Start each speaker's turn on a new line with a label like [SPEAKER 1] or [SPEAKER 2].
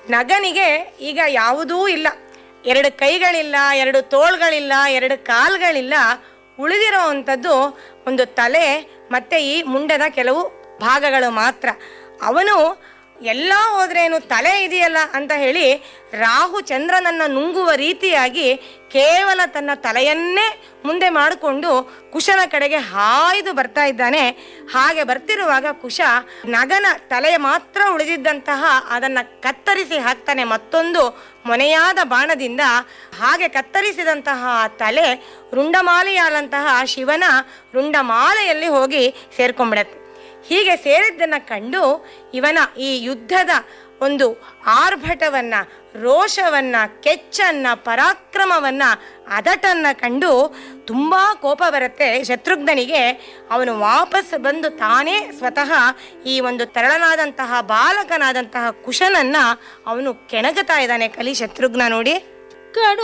[SPEAKER 1] ನಗನಿಗೆ ಈಗ ಯಾವುದೂ ಇಲ್ಲ ಎರಡು ಕೈಗಳಿಲ್ಲ ಎರಡು ತೋಳ್ಗಳಿಲ್ಲ ಎರಡು ಕಾಲ್ಗಳಿಲ್ಲ ಉಳಿದಿರೋ ಅಂಥದ್ದು ಒಂದು ತಲೆ ಮತ್ತೆ ಈ ಮುಂಡದ ಕೆಲವು ಭಾಗಗಳು ಮಾತ್ರ ಅವನು ಎಲ್ಲ ಹೋದ್ರೇನು ತಲೆ ಇದೆಯಲ್ಲ ಅಂತ ಹೇಳಿ ರಾಹು ಚಂದ್ರನನ್ನ ನುಂಗುವ ರೀತಿಯಾಗಿ ಕೇವಲ ತನ್ನ ತಲೆಯನ್ನೇ ಮುಂದೆ ಮಾಡಿಕೊಂಡು ಕುಶನ ಕಡೆಗೆ ಹಾಯ್ದು ಬರ್ತಾ ಇದ್ದಾನೆ ಹಾಗೆ ಬರ್ತಿರುವಾಗ ಕುಶ ನಗನ ತಲೆ ಮಾತ್ರ ಉಳಿದಿದ್ದಂತಹ ಅದನ್ನ ಕತ್ತರಿಸಿ ಹಾಕ್ತಾನೆ ಮತ್ತೊಂದು ಮೊನೆಯಾದ ಬಾಣದಿಂದ ಹಾಗೆ ಕತ್ತರಿಸಿದಂತಹ ಆ ತಲೆ ರುಂಡಮಾಲೆಯಾದಂತಹ ಶಿವನ ರುಂಡಮಾಲೆಯಲ್ಲಿ ಹೋಗಿ ಸೇರ್ಕೊಂಡ್ಬಿಡತ್ತೆ ಹೀಗೆ ಸೇರಿದ್ದನ್ನು ಕಂಡು ಇವನ ಈ ಯುದ್ಧದ ಒಂದು ಆರ್ಭಟವನ್ನ ರೋಷವನ್ನ ಕೆಚ್ಚನ್ನ ಪರಾಕ್ರಮವನ್ನ ಅದಟನ್ನ ಕಂಡು ತುಂಬಾ ಕೋಪ ಬರುತ್ತೆ ಶತ್ರುಘ್ನನಿಗೆ ಅವನು ವಾಪಸ್ ಬಂದು ತಾನೇ ಸ್ವತಃ ಈ ಒಂದು ತರಳನಾದಂತಹ ಬಾಲಕನಾದಂತಹ ಕುಶನನ್ನ ಅವನು ಕೆಣಗುತ್ತಾ ಇದ್ದಾನೆ ಕಲಿ ಶತ್ರುಘ್ನ ನೋಡಿ
[SPEAKER 2] ಕಡು